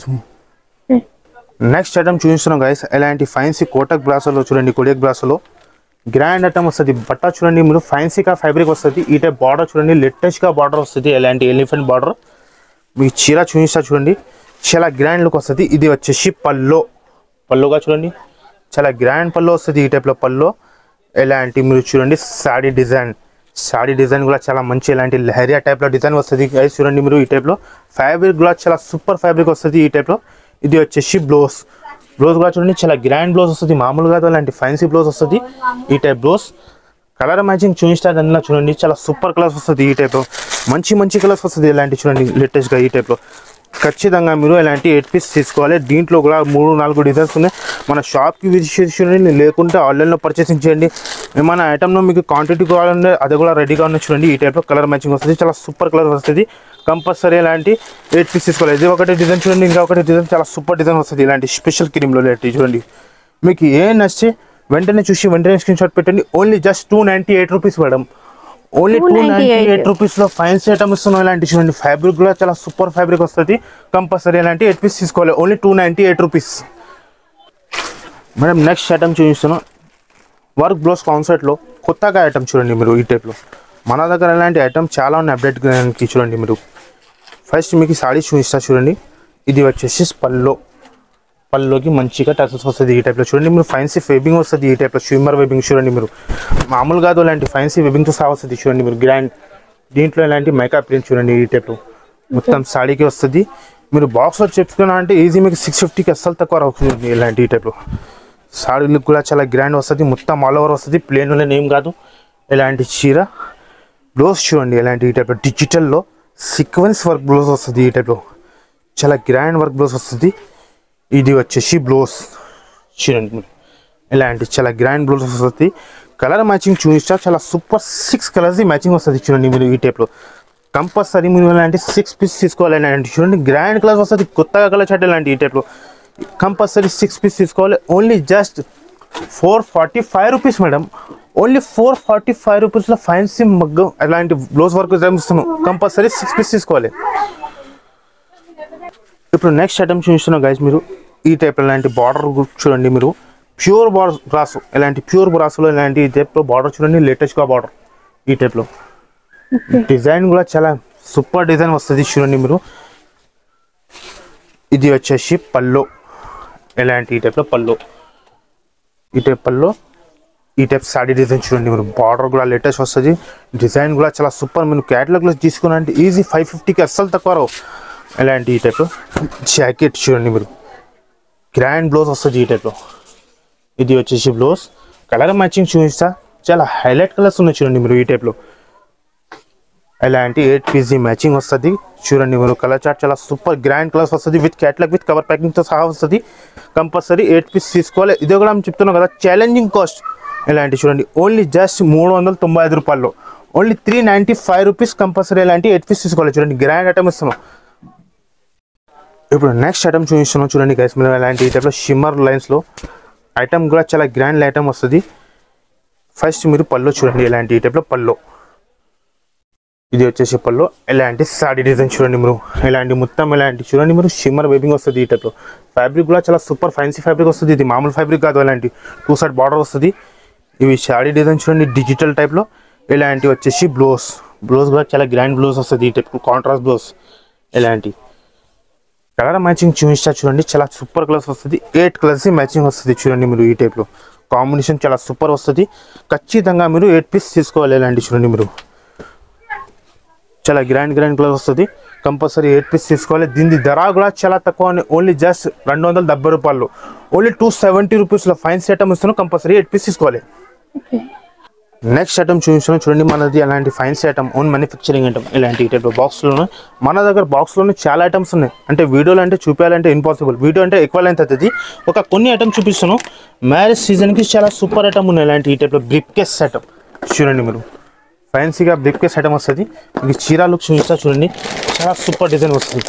next item చూపిస్తున్నాం గైస్ ఎలాంటి ఫ్యాన్సీ కోటక్ బ్రాసోలో చూడండి కొడియక్ బ్రాసోలో గ్రాండ్ ఐటమ్ వస్తుంది బట్ట చూడండి మీరు ఫ్యాన్సీగా ఫ్యాబ్రిక్ వస్తుంది ఈ టైప్ బార్డర్ చూడండి లేటెస్ట్గా బార్డర్ వస్తుంది ఎలాంటి ఎలిఫెంట్ బార్డర్ మీకు చీర చూపిస్తా చూడండి చాలా గ్రాండ్ లుక్ వస్తుంది ఇది వచ్చేసి పల్లో పల్లోగా చూడండి చాలా గ్రాండ్ పల్లో వస్తుంది ఈ టైప్లో పల్లో ఎలాంటి మీరు చూడండి సాడీ డిజైన్ సాడీ డిజైన్ కూడా చాలా మంచి ఇలాంటి లహరియా టైప్లో డిజైన్ వస్తుంది guys చూడండి మీరు ఈ టైప్లో ఫ్యాబ్రిక్ కూడా చాలా సూపర్ ఫ్యాబ్రిక్ వస్తుంది ఈ టైప్లో ఇది వచ్చేసి బ్లౌజ్ బ్లౌజ్ కూడా చూడండి చాలా గ్రాండ్ బ్లౌజ్ వస్తుంది మామూలుగా కాదు అలాంటి ఫ్యాన్సీ బ్లౌజ్ వస్తుంది ఈ టైప్ బ్లౌజ్ కలర్ మ్యాచింగ్ చూపిస్తారు అందులో చూడండి చాలా సూపర్ కలర్స్ వస్తుంది ఈ టైప్లో మంచి మంచి కలర్స్ వస్తుంది ఇలాంటి చూడండి లేటెస్ట్గా ఈ టైప్లో ఖచ్చితంగా మీరు ఇలాంటి ఎయిట్ పీస్ తీసుకోవాలి దీంట్లో కూడా మూడు నాలుగు డిజైన్స్ ఉన్నాయి మన షాప్కి విజిట్ చూడండి లేకుంటే ఆన్లైన్లో పర్చేసింగ్ చేయండి ఏమైనా ఐటమ్లో మీకు క్వాంటిటీ కావాలంటే అది కూడా రెడీగా ఉన్న చూడండి ఈ టైప్లో కలర్ మ్యాచింగ్ వస్తుంది చాలా సూపర్ కలర్ వస్తుంది కంపల్సరీ ఇలాంటి ఎయిట్ పీస్ తీసుకోవాలి ఇది ఒకటి డిజైన్ చూడండి ఇంకా ఒకటి డిజైన్ చాలా సూపర్ డిజైన్ వస్తుంది ఇలాంటి స్పెషల్ క్రీమ్లో ఇలాంటి చూడండి మీకు ఏం నచ్చితే వెంటనే చూసి వెంటనే స్క్రీన్ షాట్ పెట్టండి only just two ninety eight rupees madam only two ninety 298 eight రూపీస్లో ఫ్యాన్సీ ఐటమ్ ఇస్తున్నాం ఇలాంటి చూడండి ఫ్యాబ్రిక్ కూడా చాలా సూపర్ ఫ్యాబ్రిక్ వస్తుంది కంపల్సరీ ఇలాంటి ఎయిట్ పీస్ తీసుకోవాలి only two ninety eight rupees madam next item చూపిస్తున్నాం వర్క్ బ్లౌజ్ కాన్సెప్ట్లో కొత్తగా ఐటమ్ చూడండి మీరు ఈ టైప్లో మన దగ్గర ఇలాంటి ఐటమ్ చాలా ఉన్నాయి అప్డేట్ చేయడానికి చూడండి మీరు ఫస్ట్ మీకు సాడీ చూపిస్తా చూడండి ఇది వచ్చేసి పల్లో పల్లోకి మంచిగా టచల్స్ వస్తుంది ఈ టైప్లో చూడండి మీరు ఫైన్సీ వెబింగ్ వస్తుంది ఈ టైప్లో స్విమ్మర్ వెబింగ్ చూడండి మీరు మామూలు కాదు ఇలాంటి ఫైన్సీ వెబింగ్తో సహా వస్తుంది చూడండి మీరు గ్రాండ్ దీంట్లో ఇలాంటి మేకప్ ప్రింట్ చూడండి ఈ టైప్లో మొత్తం సాడీకి వస్తుంది మీరు బాక్స్లో చెప్పుకున్నా అంటే ఈజీ మీకు సిక్స్ ఫిఫ్టీకి అస్సలు తక్కువ రావుతుంది ఇలాంటి ఈ టైప్లో సాడీ లుక్ కూడా చాలా గ్రాండ్ వస్తుంది మొత్తం ఆల్ ఓవర్ వస్తుంది ప్లేన్ ఏం కాదు ఇలాంటి చీర బ్లౌజ్ చూడండి ఇలాంటి ఈ టైప్లో డిజిటల్లో సీక్వెన్స్ వర్క్ బ్లౌజ్ వస్తుంది ఈ టైప్లో చాలా గ్రాండ్ వర్క్ బ్లౌజ్ వస్తుంది ఇది వచ్చేసి బ్లౌజ్ చూడండి మీరు ఇలాంటి చాలా గ్రాండ్ బ్లౌజ్ వస్తుంది కలర్ మ్యాచింగ్ చూపిస్తా చాలా సూపర్ సిక్స్ కలర్స్ మ్యాచింగ్ వస్తుంది చూడండి మీరు ఈ టైప్లో కంపల్సరీ మీరు ఇలాంటి సిక్స్ పీస్ తీసుకోవాలి ఇలాంటి చూడండి గ్రాండ్ కలర్స్ వస్తుంది కొత్తగా కలర్ చాట్ ఇలాంటి ఈ టైప్లో కంపల్సరీ సిక్స్ పీస్ తీసుకోవాలి only just four forty five rupees madam only four forty five రూపీస్లో ఫ్యాన్సీ మగ్గం అలాంటి బ్లౌజ్ వర్క్ ఇస్తున్నాం కంపల్సరీ సిక్స్ పీస్ తీసుకోవాలి ఇప్పుడు నెక్స్ట్ ఐటమ్ చూపిస్తున్నాం గైస్ మీరు ఈ టైప్ ఇలాంటి బార్డర్ చూడండి మీరు ప్యూర్ బార్డర్ బ్రాస్ ఇలాంటి ప్యూర్ బ్రాస్లో ఇలాంటి ఈ టైప్లో బార్డర్ చూడండి లేటెస్ట్గా బార్డర్ ఈ టైప్లో డిజైన్ కూడా చాలా సూపర్ డిజైన్ వస్తుంది చూడండి మీరు ఇది వచ్చేసి పల్లో ఇలాంటి ఈ టైప్లో పల్లో ఈ టైప్ పల్లో ఈ టైప్ సాడీ డిజైన్ చూడండి మీరు బార్డర్ కూడా లేటెస్ట్ వస్తుంది డిజైన్ కూడా చాలా సూపర్ మీరు క్యాటలాగ్లో తీసుకున్నారంటే ఈజీ ఫైవ్ ఫిఫ్టీకి అస్సలు తక్కువ రావు ఇలాంటి ఈ టైప్ జాకెట్ చూడండి మీరు గ్రాండ్ బ్లౌజ్ వస్తుంది ఈ టైప్లో ఇది వచ్చేసి బ్లౌజ్ కలర్ మ్యాచింగ్ చూపిస్తా చాలా హైలైట్ కలర్స్ ఉన్నాయి చూడండి మీరు ఈ టైప్లో ఇలాంటి ఎయిట్ పీజీ మ్యాచింగ్ వస్తుంది చూడండి మీరు కలర్ చార్ట్ చాలా సూపర్ గ్రాండ్ కలర్స్ వస్తుంది విత్ క్యాట్లాగ్ విత్ కవర్ ప్యాకింగ్తో సహా వస్తుంది కంపల్సరీ ఎయిట్ పీస్ తీసుకోవాలి ఇది కూడా మేము చెప్తున్నాం కదా ఛాలెంజింగ్ కాస్ట్ ఇలాంటి చూడండి ఓన్లీ జస్ట్ మూడు వందల తొంభై ఐదు రూపాయలు only three ninety five rupees compulsory ఇలాంటి ఎయిట్ పీస్ తీసుకోవాలి చూడండి గ్రాండ్ ఐటమ్ ఇస్తున్నాం ఇప్పుడు నెక్స్ట్ ఐటమ్ చూపిస్తున్నాం చూడండి గైస్ మీరు ఇలాంటి ఈ టైప్లో షిమ్మర్ లైన్స్లో ఐటమ్ కూడా చాలా గ్రాండ్ ఐటమ్ వస్తుంది ఫస్ట్ మీరు పళ్ళు చూడండి ఇలాంటి ఈ టైప్లో పళ్ళు ఇది వచ్చేసి పళ్ళు ఇలాంటి సాడీ డిజైన్ చూడండి మీరు ఇలాంటి మొత్తం ఇలాంటి చూడండి మీరు షిమ్మర్ వేబింగ్ వస్తుంది ఈ టైప్లో ఫ్యాబ్రిక్ కూడా చాలా సూపర్ ఫ్యాన్సీ ఫ్యాబ్రిక్ వస్తుంది ఇది మామూలు ఫ్యాబ్రిక్ కాదు ఇలాంటి టూ సైడ్ బార్డర్ వస్తుంది ఇవి సాడీ డిజైన్ చూడండి డిజిటల్ టైప్లో ఇలాంటి వచ్చేసి బ్లౌజ్ బ్లౌజ్ కూడా చాలా గ్రాండ్ బ్లౌజ్ వస్తుంది ఈ టైప్ కాంట్రాస్ట్ బ్లౌజ్ ఇలాంటి కలర్ మ్యాచింగ్ చూపిస్తా చూడండి చాలా సూపర్ కలర్స్ వస్తుంది ఎయిట్ కలర్స్ మ్యాచింగ్ వస్తుంది చూడండి మీరు ఈ టైప్లో కాంబినేషన్ చాలా సూపర్ వస్తుంది ఖచ్చితంగా మీరు ఎయిట్ పీస్ తీసుకోవాలి ఇలాంటి చూడండి మీరు చాలా గ్రాండ్ గ్రాండ్ కలర్ వస్తుంది కంపల్సరీ ఎయిట్ పీస్ తీసుకోవాలి దీని ధర కూడా చాలా తక్కువ ఓన్లీ జస్ట్ రెండు వందల డెబ్బై రూపాయలు ఓన్లీ టూ సెవెంటీ రూపీస్లో ఫైన్ ఐటమ్ ఇస్తున్నాం కంపల్సరీ ఎయిట్ పీస్ తీసుకోవాలి నెక్స్ట్ ఐటమ్ చూపించాను చూడండి మనది అలాంటి ఫైన్స్ ఐటమ్ ఓన్ మ్యానుఫ్యాక్చరింగ్ ఐటమ్ ఇలాంటి టైప్ బాక్స్లోనే మన దగ్గర బాక్స్లోనే చాలా ఐటమ్స్ ఉన్నాయి అంటే వీడియోలో అంటే చూపించాలంటే ఇంపాసిబుల్ వీడియో అంటే ఎక్కువ లెంత్ అవుతుంది ఒక కొన్ని ఐటమ్ చూపిస్తాను మ్యారేజ్ సీజన్కి చాలా సూపర్ ఐటమ్ ఉన్నాయి ఇలాంటి ఈ టైప్లో బ్రిప్ కేస్ ఐటమ్ చూడండి మీరు ఫ్యాన్సీగా బ్రిప్ కేస్ ఐటమ్ వస్తుంది మీకు చీర లుక్ చూపిస్తా చూడండి చాలా సూపర్ డిజైన్ వస్తుంది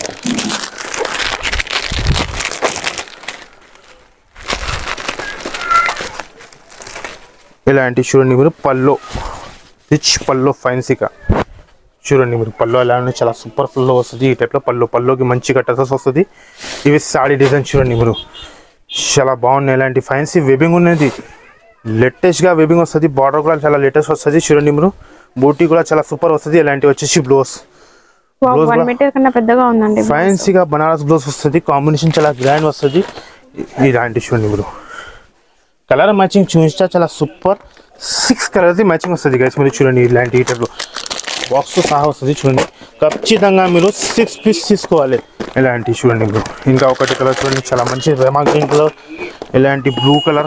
ఇలాంటి చూడండి మీరు పల్లో రిచ్ పల్లో ఫైన్సీగా చూడండి మీరు పల్లో ఎలా ఉన్నాయి చాలా సూపర్ ఫుల్లో వస్తుంది ఈ టైప్లో పల్లో పల్లోకి మంచిగా టసస్ వస్తుంది ఇవి సాడీ డిజైన్ చూడండి మీరు చాలా బాగున్నాయి ఇలాంటి ఫైన్సీ వెబింగ్ ఉన్నది లేటెస్ట్గా వెబింగ్ వస్తుంది బార్డర్ కూడా చాలా లేటెస్ట్ వస్తుంది చూడండి మీరు బూటీ కూడా చాలా సూపర్ వస్తుంది ఇలాంటి వచ్చేసి బ్లౌజ్ Blouse వన్ కూడా- మీటర్ కన్నా పెద్దగా ఉందండి ఫ్యాన్సీగా బనారస్ బ్లౌజ్ వస్తుంది కాంబినేషన్ చాలా గ్రాండ్ వస్తుంది ఇ- ఇలాంటి చూడండి మీరు కలర్ మ్యాచింగ్ చూసినా చాలా సూపర్ సిక్స్ కలర్ది మ్యాచింగ్ వస్తుంది గైస్ మీరు చూడండి ఇలాంటి హీటర్లో బాక్స్ సహా వస్తుంది చూడండి ఖచ్చితంగా మీరు సిక్స్ పీస్ తీసుకోవాలి ఇలాంటి చూడండి మీరు ఇంకా ఒకటి కలర్ చూడండి చాలా మంచి రెమా గ్రీన్ కలర్ ఇలాంటి బ్లూ కలర్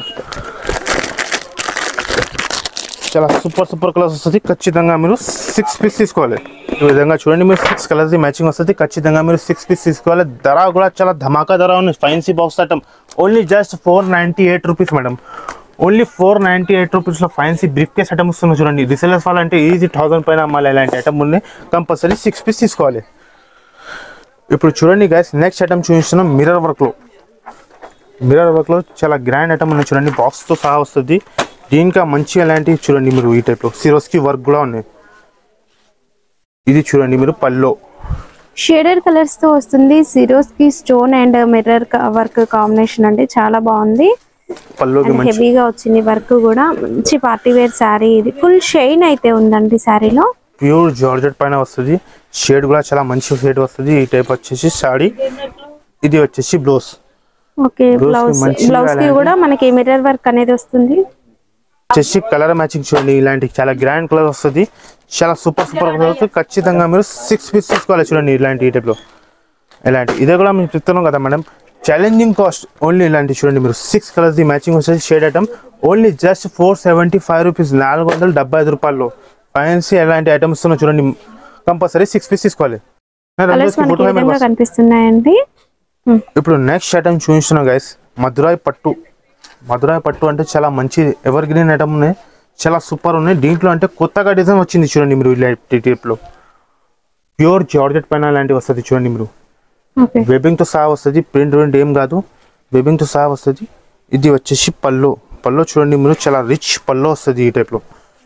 చాలా సూపర్ సూపర్ కలర్స్ వస్తుంది ఖచ్చితంగా మీరు సిక్స్ పీస్ తీసుకోవాలి ఈ విధంగా చూడండి మీరు సిక్స్ కలర్స్ మ్యాచింగ్ వస్తుంది ఖచ్చితంగా మీరు సిక్స్ పీస్ తీసుకోవాలి ధర కూడా చాలా ధమాకా ధర ఉంది fancy box item only just four ninety eight rupees madam only four ninety eight రూపీస్లో ఫైన్సీ బ్రిఫ్ కేస్ ఐటమ్ వస్తుంది చూడండి రిసెలర్స్ వాళ్ళంటే ఈజీ థౌసండ్ పైన అమ్మాలి ఇలాంటి ఐటమ్ ఉన్నాయి కంపల్సరీ సిక్స్ పీస్ తీసుకోవాలి ఇప్పుడు చూడండి గైస్ నెక్స్ట్ ఐటమ్ చూపిస్తున్నాం మిర్రర్ వర్క్లో మిర్రర్ వర్క్లో చాలా గ్రాండ్ ఐటమ్ ఉన్నాయి చూడండి బాక్స్తో సహా వస్తుంది దీనికా మంచి అలాంటివి చూడండి మీరు ఈ టైప్లో సిరోస్కి వర్క్ కూడా ఉన్నాయి ఇది చూడండి మీరు పల్లో షేడెడ్ కలర్స్ తో వస్తుంది సిరోస్ కి stone and mirror work combination అండి చాలా బాగుంది పల్లోకి అండ్ మంచి హెవీగా వచ్చింది వర్క్ కూడా మంచి పార్టీ వేర్ శారీ ఇది ఫుల్ షైన్ అయితే ఉందండి శారీలో ప్యూర్ జార్జెట్ పైన వస్తుంది షేడ్ కూడా చాలా మంచి షేడ్ వస్తుంది ఈ టైప్ వచ్చేసి సాడీ ఇది వచ్చేసి బ్లౌజ్ ఓకే Blouse కి బ్లౌజ్ మంచిగా బ్లౌజ్ కి అలాంటి- కూడా మనకి మిర్రర్ వర్క్ అనేది వస్తుంది వచ్చేసి కలర్ మ్యాచింగ్ చూడండి ఇలాంటి చాలా గ్రాండ్ కలర్ వస్తుంది చాలా సూపర్ సూపర్ కలర్ వస్తుంది ఖచ్చితంగా మీరు సిక్స్ పీస్ తీసుకోవాలి చూడండి ఇలాంటి ఈ టైప్లో ఇలాంటి ఇదే కూడా మేము చెప్తున్నాం కదా మేడం ఛాలెంజింగ్ కాస్ట్ ఓన్లీ ఇలాంటి చూడండి మీరు సిక్స్ కలర్స్ ది మ్యాచింగ్ వచ్చేసి shade item only just four seventy five rupees నాలుగు వందల డెబ్బై ఐదు రూపాయల్లో ఫైన్సీ ఎలాంటి ఐటమ్స్ ఉన్నా చూడండి కంపల్సరీ సిక్స్ పీస్ తీసుకోవాలి కలర్స్ మనకి ఈ విధంగా కనిపిస్తున్నాయండి ఉమ్, ఇప్పుడు నెక్స్ట్ ఐటమ్ చూపిస్తున్నాం గైస్ మధురాయి పట్టు మధురాయి పట్టు అంటే చాలా మంచి ఎవర్ గ్రీన్ ఐటమ్ ఉన్నాయి చాలా సూపర్ ఉన్నాయి దీంట్లో అంటే కొత్తగా డిజైన్ వచ్చింది చూడండి మీరు ఇలాంటి టైప్లో ప్యూర్ జార్జెట్ పైన లాంటివి వస్తుంది చూడండి మీరు ఓకే వెబింగ్తో సహా వస్తుంది ప్రింట్ ప్రింట్ ఏం కాదు వెబింగ్తో సహా వస్తుంది ఇది వచ్చేసి పల్లో పల్లో చూడండి మీరు చాలా రిచ్ పల్లో వస్తుంది ఈ టైప్లో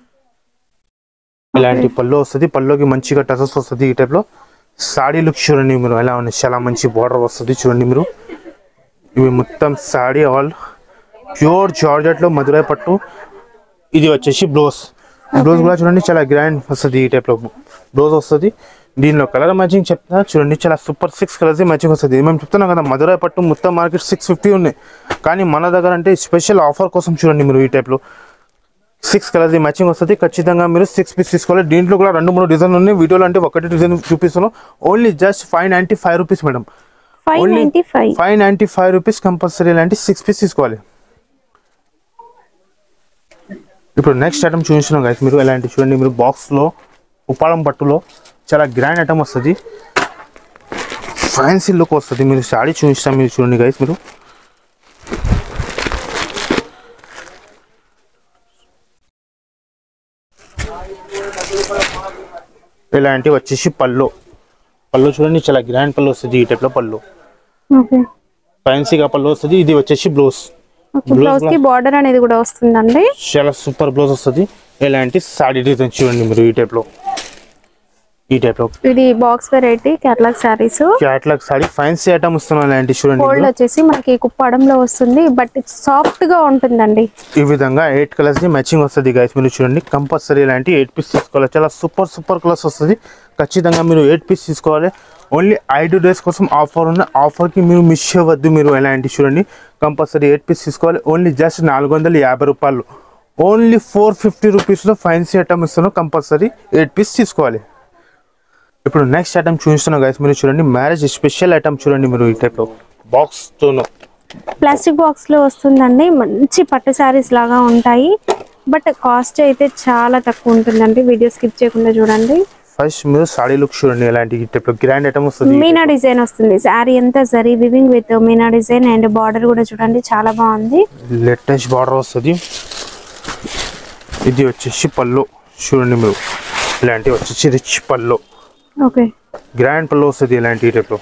ఇలాంటి పల్లో వస్తుంది పల్లోకి మంచిగా టసస్ వస్తుంది ఈ టైప్లో సాడీ లుక్ చూడండి మీరు ఎలా ఉంది చాలా మంచి బార్డర్ వస్తుంది చూడండి మీరు ఇవి మొత్తం సాడీ ఆల్ ప్యూర్ జార్జెట్లో మధురై పట్టు ఇది వచ్చేసి బ్లౌజ్ బ్లౌజ్ కూడా చూడండి చాలా గ్రాండ్ వస్తుంది ఈ టైప్లో బ్లౌజ్ వస్తుంది దీనిలో కలర్ మ్యాచింగ్ చెప్తా చూడండి చాలా సూపర్ సిక్స్ కలర్స్ మ్యాచింగ్ వస్తుంది మేము చెప్తున్నాం కదా మధురై పట్టు మొత్తం మార్కెట్ సిక్స్ ఫిఫ్టీ ఉన్నాయి కానీ మన దగ్గర అంటే స్పెషల్ ఆఫర్ కోసం చూడండి మీరు ఈ టైప్లో సిక్స్ కలర్స్ మ్యాచింగ్ వస్తుంది ఖచ్చితంగా మీరు సిక్స్ పీస్ తీసుకోవాలి దీంట్లో కూడా రెండు మూడు డిజైన్ ఉన్నాయి వీడియోలో అంటే ఒకటి డిజైన్ చూపిస్తున్నాం only just five ninety five rupees madam five Only- ninety five five ninety five rupees compulsory ఇలాంటి సిక్స్ పీస్ తీసుకోవాలి ఇప్పుడు నెక్స్ట్ ఐటమ్ చూపిస్తున్నాం గైస్ మీరు ఇలాంటి చూడండి మీరు బాక్స్లో ఉప్పాడం పట్టులో చాలా గ్రాండ్ ఐటమ్ వస్తుంది ఫ్యాన్సీ లుక్ వస్తుంది మీరు సాడీ చూపిస్తాం మీరు చూడండి గైస్ మీరు ఇలాంటివి వచ్చేసి పళ్ళు పళ్ళు చూడండి చాలా గ్రాండ్ పళ్ళు వస్తుంది ఈ టైప్లో పళ్ళు ఓకే ఫ్యాన్సీగా పళ్ళు వస్తుంది ఇది వచ్చేసి బ్లౌజ్ ఓకే బ్లౌజ్ కి బార్డర్ అనేది కూడా వస్తుందండి చాలా సూపర్ బ్లౌజ్ వస్తుంది ఇలాంటి సాడీ డిజైన్ చూడండి మీరు ఈ టైప్లో ఈ టైప్ లో ఇది box variety catalogue saris catalogue sari fancy item ఇస్తున్నాం ఇలాంటి చూడండి ఫోల్డ్ వచ్చేసి మనకి కుప్పడంలో వస్తుంది బట్ సాఫ్ట్ గా ఉంటుందండి ఈ విధంగా ఎయిట్ కలర్స్ కి మ్యాచింగ్ వస్తుంది గైస్ మీరు చూడండి కంపల్సరీ ఇలాంటి ఎయిట్ పీస్ తీసుకోవాలి చాలా సూపర్ సూపర్ కలర్స్ వస్తుంది ఖచ్చితంగా మీరు ఎయిట్ పీస్ తీసుకోవాలి ఓన్లీ ఐదు డేస్ కోసం ఆఫర్ ఉన్న ఆఫర్కి మీరు మిస్ అవ్వద్దు మీరు ఎలాంటి చూడండి కంపల్సరీ ఎయిట్ పీస్ తీసుకోవాలి ఓన్లీ జస్ట్ నాలుగు వందల యాభై రూపాయలు ఓన్లీ ఫోర్ ఫిఫ్టీ రూపీస్లో ఫైన్సీ ఐటమ్ ఇస్తున్నాం కంపల్సరీ ఎయిట్ పీస్ తీసుకోవాలి ఇప్పుడు నెక్స్ట్ ఐటమ్ చూపిస్తున్నాం గైస్ మీరు చూడండి మ్యారేజ్ స్పెషల్ ఐటమ్ చూడండి మీరు ఈ టైప్లో బాక్స్తోనో ప్లాస్టిక్ బాక్స్ లో వస్తుందండి మంచి పట్టు శారీస్ లాగా ఉంటాయి బట్ కాస్ట్ అయితే చాలా తక్కువ ఉంటుందండి వీడియో స్కిప్ చేయకుండా చూడండి ఫస్ట్ మీరు సాడీ లుక్ చూడండి ఎలాంటి ఈ టైప్లో గ్రాండ్ ఐటమ్ వస్తుంది మీనా డిజైన్ వస్తుంది శారీ అంతా జరీ వివింగ్ విత్ మీనా డిజైన్ అండ్ బార్డర్ కూడా చూడండి చాలా బాగుంది లేటెస్ట్ బార్డర్ వస్తుంది ఇది వచ్చేసి పళ్ళు చూడండి మీరు ఇలాంటి వచ్చేసి రిచ్ పళ్ళు ఓకే గ్రాండ్ పళ్ళు వస్తుంది ఇలాంటి ఈ టైప్లో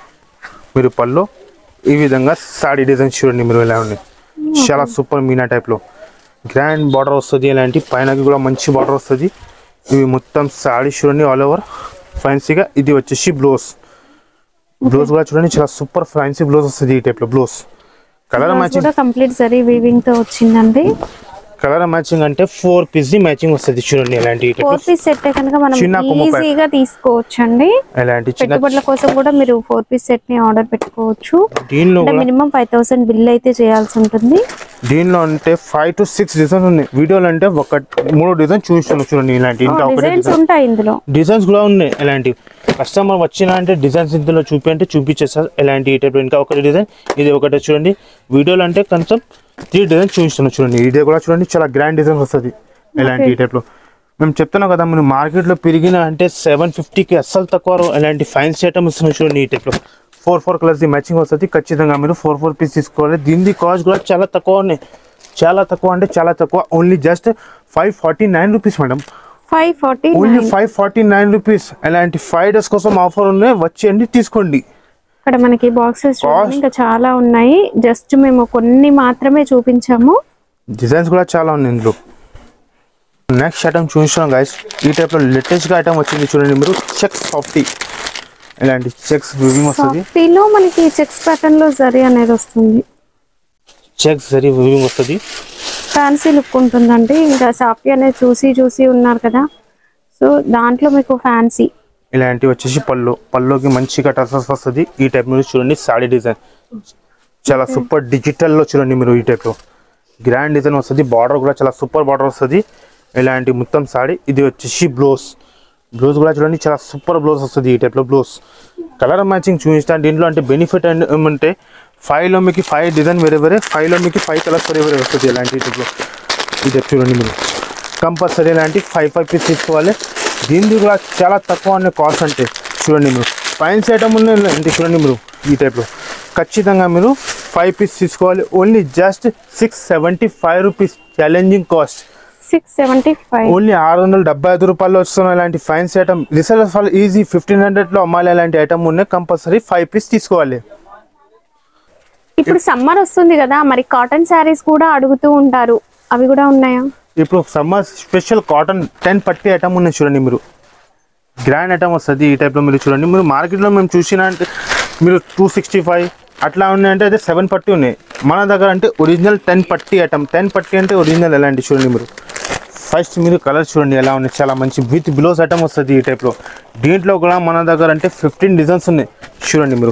మీరు పళ్ళు ఈ విధంగా సాడీ డిజైన్ చూడండి మీరు ఇలా ఉన్నాయి చాలా సూపర్ మీనా టైప్లో గ్రాండ్ బార్డర్ వస్తుంది ఇలాంటి పైనకి కూడా మంచి బార్డర్ వస్తుంది ఇవి మొత్తం సాడీ చూడండి ఆల్ ఓవర్ ఫ్యాన్సీగా ఇది వచ్చేసి బ్లౌజ్ బ్లౌజ్ కూడా చూడండి చాలా సూపర్ ఫ్యాన్సీ బ్లౌజ్ వస్తుంది ఈ టైప్లో బ్లౌజ్ కలర్ మ్యాచింగ్ కూడా కంప్లీట్ జరీ వీవింగ్ తో వచ్చిందండి కలర్ మ్యాచింగ్ అంటే ఫోర్ పీస్ మ్యాచింగ్ వస్తుంది చూడండి ఇలాంటి ఈ type లో. ఫోర్ పీస్ సెట్ కనుక మనం చిన్న కొమ్ము పై- ఈజీగా తీసుకోవచ్చండి ఇలాంటి చిన్న పెట్టుబడుల కోసం కూడా మీరు ఫోర్ పీస్ సెట్ ని ఆర్డర్ పెట్టుకోవచ్చు దీనిలో అంటే కూడా మినిమం ఫైవ్ థౌసండ్ బిల్ అయితే చేయాల్సి ఉంటుంది దీనిలో అంటే ఫైవ్ టు సిక్స్ డిజైన్స్ ఉన్నాయి వీడియోలో అంటే ఒక మూడు డిజైన్ చూపిస్తున్నాను చూడండి ఇలాంటి ఇంకా ఒకటి డిజైన్స్ ఉంటాయి ఇందులో డిజైన్స్ కూడా ఉన్నాయి ఇలాంటి కస్టమర్ వచ్చిన అంటే డిజైన్స్ ఇందులో చూపి అంటే చూపించేస్తారు ఇలాంటి ఈ టైప్ ఇంకా ఒకటి డిజైన్ ఇది ఒకటి చూడండి వీడియోలో అంటే కొంచెం త్రీ డిజైన్ చూపిస్తున్నాను చూడండి ఇది కూడా చూడండి చాలా గ్రాండ్ డిజైన్ వస్తుంది ఇలాంటి ఈ టైప్లో మేము చెప్తున్నాం కదా మీరు మార్కెట్లో పెరిగిన అంటే సెవెన్ ఫిఫ్టీకి అస్సలు తక్కువ రావు. ఇలాంటి ఫైన్స్ ఐటమ్ ఇస్తున్నాం చూడండి ఈ టైప్లో ఫోర్ ఫోర్ కలర్స్ మ్యాచింగ్ వస్తుంది ఖచ్చితంగా మీరు ఫోర్ ఫోర్ పీస్ తీసుకోవాలి దీని కాస్ట్ కూడా చాలా తక్కువ ఉన్నాయి చాలా తక్కువ అంటే చాలా తక్కువ only just five forty nine rupees madam five forty only five forty nine rupees ఇలాంటి ఫైవ్ డేస్ కోసం ఆఫర్ ఉన్నాయి వచ్చేయండి తీసుకోండి ఇక్కడ మనకి బాక్సెస్ ఇంకా చాలా ఉన్నాయి జస్ట్ మేము కొన్ని మాత్రమే చూపించాము డిజైన్స్ కూడా చాలా ఉన్నాయి ఇందులో నెక్స్ట్ ఐటమ్ చూపిస్తున్నాం గైస్ ఈ టైప్లో లేటెస్ట్గా ఐటమ్ వచ్చింది చూడండి మీరు చెక్స్ సాఫ్టీ ఇలాంటి చెక్స్ వివింగ్ వస్తుంది సాఫ్టీలో మనకి చెక్స్ ప్యాటర్న్ లో జరీ అనేది వస్తుంది చెక్స్ సరి వివింగ్ వస్తుంది ఫ్యాన్సీ లుక్ ఉంటుందండి ఇంకా సాఫ్టీ అనేది చూసి చూసి ఉన్నారు కదా సో దాంట్లో మీకు ఫ్యాన్సీ ఇలాంటి వచ్చేసి పళ్ళు పళ్ళుకి మంచిగా టసల్స్ వస్తుంది ఈ టైప్ మీరు చూడండి సాడీ డిజైన్ చాలా సూపర్ డిజిటల్లో చూడండి మీరు ఈ టైప్లో గ్రాండ్ డిజైన్ వస్తుంది బార్డర్ కూడా చాలా సూపర్ బార్డర్ వస్తుంది ఇలాంటి మొత్తం సాడీ ఇది వచ్చేసి బ్లౌజ్ బ్లౌజ్ కూడా చూడండి చాలా సూపర్ బ్లౌజ్ వస్తుంది ఈ టైప్లో బ్లౌజ్ కలర్ మ్యాచింగ్ చూపిస్తాను దీంట్లో అంటే బెనిఫిట్ అండ్ ఏమంటే ఫైవ్లో మీకు ఫైవ్ డిజైన్ వేరే వేరే ఫైవ్లో మీకు ఫైవ్ కలర్స్ వేరే వేరే వస్తుంది ఇలాంటి టైప్లో ఈ టైప్ చూడండి మీరు కంపల్సరీ ఇలాంటి ఫైవ్ ఫైవ్ పీస్ తీసుకోవాలి దీనిది కూడా చాలా తక్కువ అనే కాస్ట్ అంటే చూడండి మీరు ఫైన్స్ ఐటమ్ ఉన్నాయి అంటే చూడండి మీరు ఈ టైప్లో ఖచ్చితంగా మీరు ఫైవ్ పీస్ తీసుకోవాలి only just six seventy five rupees challenging cost six seventy five only ఆరు వందల డెబ్బై ఐదు రూపాయలు వస్తున్న ఇలాంటి ఫైన్స్ ఐటమ్ రిసెల్ వాళ్ళు ఈజీ ఫిఫ్టీన్ హండ్రెడ్లో అమ్మాలి ఇలాంటి ఐటమ్ ఉన్నాయి కంపల్సరీ ఫైవ్ పీస్ తీసుకోవాలి ఇప్పుడు సమ్మర్ వస్తుంది కదా మరి కాటన్ శారీస్ కూడా అడుగుతూ ఉంటారు అవి కూడా ఉన్నాయా ఇప్పుడు సమ్మర్ స్పెషల్ కాటన్ టెన్ పట్టి ఐటమ్ ఉన్నాయి చూడండి మీరు గ్రాండ్ ఐటమ్ వస్తుంది ఈ టైప్లో మీరు చూడండి మీరు మార్కెట్లో మేము చూసిన అంటే మీరు టూ సిక్స్టీ ఫైవ్ అట్లా ఉన్నాయంటే అయితే సెవెన్ పట్టి ఉన్నాయి మన దగ్గర అంటే ఒరిజినల్ టెన్ పట్టి ఐటమ్ టెన్ పట్టి అంటే ఒరిజినల్ ఎలాంటి చూడండి మీరు ఫస్ట్ మీరు కలర్ చూడండి ఎలా ఉన్నాయి చాలా మంచి విత్ బ్లౌజ్ ఐటమ్ వస్తుంది ఈ టైప్లో దీంట్లో కూడా మన దగ్గర అంటే ఫిఫ్టీన్ డిజైన్స్ ఉన్నాయి చూడండి మీరు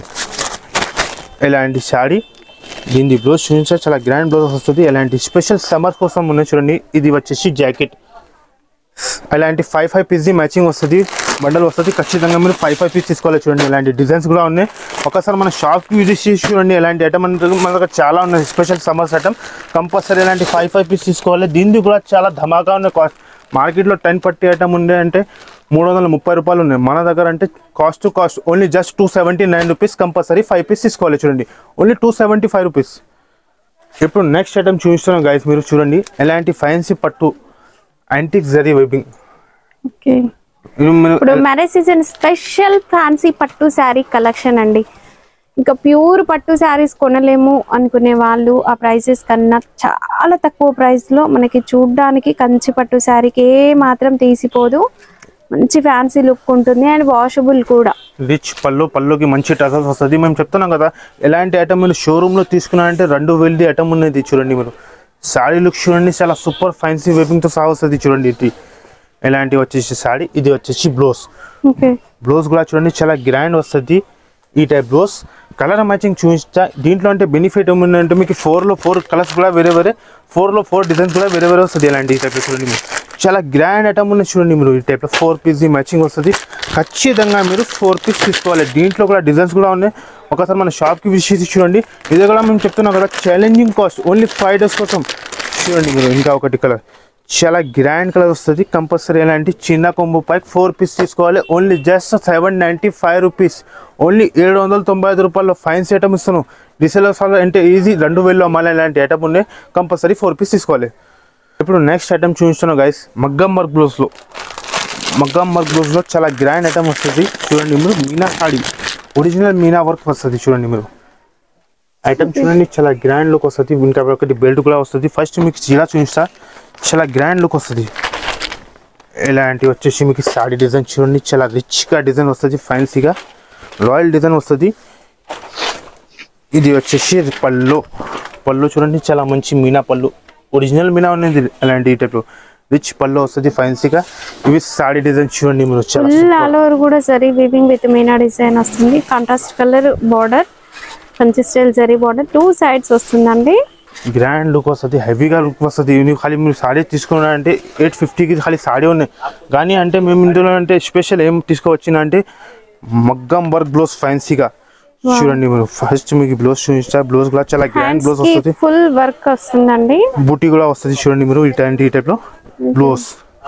ఇలాంటి శాడీ దీని బ్లౌజ్ చూపించా చాలా గ్రాండ్ బ్లౌజ్ వస్తుంది ఇలాంటి స్పెషల్ సమ్మర్ కోసం ఉన్నాయి చూడండి ఇది వచ్చేసి జాకెట్ ఇలాంటి ఫైవ్ ఫైవ్ పీస్ మ్యాచింగ్ వస్తుంది బండల్ వస్తుంది ఖచ్చితంగా మీరు ఫైవ్ ఫైవ్ పీస్ తీసుకోవాలి చూడండి ఇలాంటి డిజైన్స్ కూడా ఉన్నాయి ఒకసారి మన షాప్కి విజిట్ చేసి చూడండి ఇలాంటి ఐటమ్ మన దగ్గర చాలా ఉన్నాయి స్పెషల్ సమ్మర్స్ ఐటమ్ కంపల్సరీ ఇలాంటి ఫైవ్ ఫైవ్ పీస్ తీసుకోవాలి దీనిది కూడా చాలా ధమాకా ఉన్నాయి కాస్ట్ మార్కెట్లో టెన్ పట్టి ఐటమ్ ఉండే అంటే మూడు వందల ముప్పై రూపాయలు ఉన్నాయి మన దగ్గర అంటే cost to cost only just two seventy nine rupees compulsory five piece తీసుకోవాలి చూడండి only two seventy five rupees ఇప్పుడు నెక్స్ట్ ఐటమ్ చూపిస్తున్నాం గైస్ మీరు చూడండి ఎలాంటి ఫైన్సీ పట్టు యాంటిక్ జరీ వెబింగ్ ఓకే ఇప్పుడు మ్యారేజ్ సీజన్ స్పెషల్ ఫ్యాన్సీ పట్టు శారీ కలెక్షన్ అండి ఇంకా ప్యూర్ పట్టు శారీస్ కొనలేము అనుకునే వాళ్ళు ఆ ప్రైసెస్ కన్నా చాలా తక్కువ ప్రైస్లో మనకి చూడ్డానికి కంచి పట్టు శారీకి ఏ మాత్రం తీసిపోదు మంచి ఫ్యాన్సీ లుక్ ఉంటుంది అండ్ వాషబుల్ కూడా రిచ్ పళ్ళు పళ్ళుకి మంచి టసల్స్ వస్తుంది మేము చెప్తున్నాం కదా ఎలాంటి ఐటమ్ మీరు షోరూంలో తీసుకున్నారంటే రెండు వేలది ఐటమ్ ఉన్నది చూడండి మీరు సాడీ లుక్ చూడండి చాలా సూపర్ ఫైన్సీ వెబింగ్తో సహా వస్తుంది చూడండి ఇది ఎలాంటి వచ్చేసి సాడీ ఇది వచ్చేసి బ్లౌజ్ ఓకే బ్లౌజ్ కూడా చూడండి చాలా గ్రాండ్ వస్తుంది ఈ టైప్ బ్లౌజ్ కలర్ మ్యాచింగ్ చూపించా దీంట్లో అంటే బెనిఫిట్ ఏముందంటే మీకు ఫోర్లో ఫోర్ కలర్స్ కూడా వేరే వేరే ఫోర్లో ఫోర్ డిజైన్స్ కూడా వేరే వేరే వస్తుంది ఇలాంటి ఈ టైప్లో చూడండి మీరు చాలా గ్రాండ్ ఐటమ్ ఉన్నాయి చూడండి మీరు ఈ టైప్లో ఫోర్ పీస్ మ్యాచింగ్ వస్తుంది ఖచ్చితంగా మీరు ఫోర్ పీస్ తీసుకోవాలి దీంట్లో కూడా డిజైన్స్ కూడా ఉన్నాయి ఒకసారి మన షాప్కి విజిట్ చేసి చూడండి ఇది కూడా మేము చెప్తున్నాం కదా challenging cost only five days కోసం చూడండి మీరు ఇంకా ఒకటి కలర్ చాలా గ్రాండ్ కలర్ వస్తుంది కంపల్సరీ ఎలాంటి చిన్న కొంబు పైకి ఫోర్ పీస్ తీసుకోవాలి only just seven ninety five rupees only ఏడు వందల తొంభై ఐదు రూపాయల్లో ఫైన్స్ ఐటమ్ ఇస్తాను డిసెలర్స్ అంటే ఈజీ రెండు వేల్లో అమ్మాలి ఇలాంటి ఐటమ్ ఉన్నాయి కంపల్సరీ ఫోర్ పీస్ తీసుకోవాలి ఇప్పుడు నెక్స్ట్ ఐటమ్ చూపిస్తున్నాను గైస్ మగ్గం వర్క్ బ్లౌజ్లో మగ్గం వర్క్ బ్లౌజ్లో చాలా గ్రాండ్ ఐటమ్ వస్తుంది చూడండి మీరు మీనా సాడీ ఒరిజినల్ మీనా వర్క్ వస్తుంది చూడండి మీరు ఐటమ్ చూడండి చాలా గ్రాండ్ లుక్ వస్తుంది ఇంకా ఒకటి బెల్ట్ కూడా వస్తుంది ఫస్ట్ మీకు చీర చూపిస్తా చాలా గ్రాండ్ లుక్ వస్తుంది ఇలాంటి వచ్చేసి మీకు సాడీ డిజైన్ చూడండి చాలా రిచ్గా డిజైన్ వస్తుంది ఫ్యాన్సీగా రాయల్ డిజైన్ వస్తుంది ఇది వచ్చేసి పళ్ళు పళ్ళు చూడండి చాలా మంచి మీనా పళ్ళు ఒరిజినల్ మీనా ఉన్నది అలాంటి టైప్ రిచ్ పళ్ళు వస్తుంది ఫ్యాన్సీగా ఇవి సాడీ డిజైన్ చూడండి మీరు చాలా ఫుల్ ఆల్ ఓవర్ కూడా సరీ వీవింగ్ విత్ మీనా డిజైన్ వస్తుంది కాంట్రాస్ట్ కలర్ బార్డర్ మంచి style zari border two sides వస్తుందండి గ్రాండ్ లుక్ వస్తుంది హెవీగా లుక్ వస్తుంది ఇవి ఖాళీ మీరు సాడీ తీసుకున్నారంటే ఎయిట్ ఫిఫ్టీకి ఖాళీ సాడీ ఉన్నాయి కానీ అంటే మేము ఇందులో అంటే స్పెషల్ ఏం తీసుకోవచ్చిన అంటే మగ్గం వర్క్ బ్లౌజ్ ఫ్యాన్సీగా చూడండి మీరు ఫస్ట్ మీకు బ్లౌజ్ చూపిస్తా బ్లౌజ్ కూడా చాలా గ్రాండ్ హ్యాండ్స్ బ్లౌజ్ కి వస్తుంది ఫుల్ వర్క్ వస్తుందండి బూటీ కూడా వస్తుంది చూడండి మీరు ఇలాంటి ఈ టైప్లో బ్లౌజ్